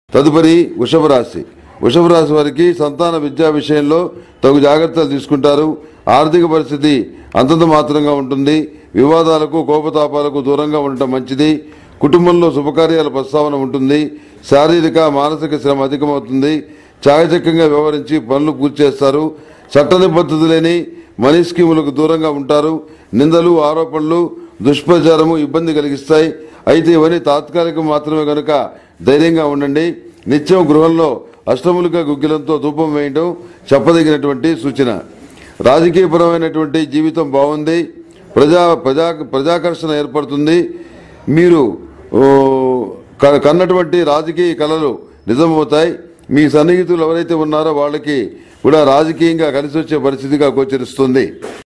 తదుపరి వృషభ రాశి వృషభ రాశి వారికి సంతాన విద్యా విషయంలో తగు జాగ్రత్తలు తీసుకుంటారు ఆర్థిక పరిస్థితి అంతంత మాత్రంగా ఉంటుంది వివాదాలకు కోపతాపాలకు దూరంగా ఉండటం మంచిది కుటుంబంలో శుభకార్యాల ప్రస్తావన ఉంటుంది శారీరక మానసిక శ్రమ అధికమవుతుంది చాకచక్యంగా వ్యవహరించి పనులు పూర్తి చేస్తారు చట్ట నిబద్ధత లేని మనీ స్కీములకు దూరంగా ఉంటారు నిందలు ఆరోపణలు దుష్ప్రచారము ఇబ్బంది కలిగిస్తాయి అయితే ఇవన్నీ తాత్కాలికం మాత్రమే కనుక ధైర్యంగా ఉండండి నిత్యం గృహంలో అష్టములుగా గుగ్గిలంతో ధూపం వేయడం చెప్పదగినటువంటి సూచన రాజకీయపరమైనటువంటి జీవితం బాగుంది ప్రజా ప్రజా ప్రజాకర్షణ ఏర్పడుతుంది మీరు ఓ, క- కన్నటువంటి రాజకీయ కళలు నిజమవుతాయి మీ సన్నిహితులు ఎవరైతే ఉన్నారో వాళ్ళకి కూడా రాజకీయంగా కలిసి వచ్చే పరిస్థితిగా గోచరిస్తుంది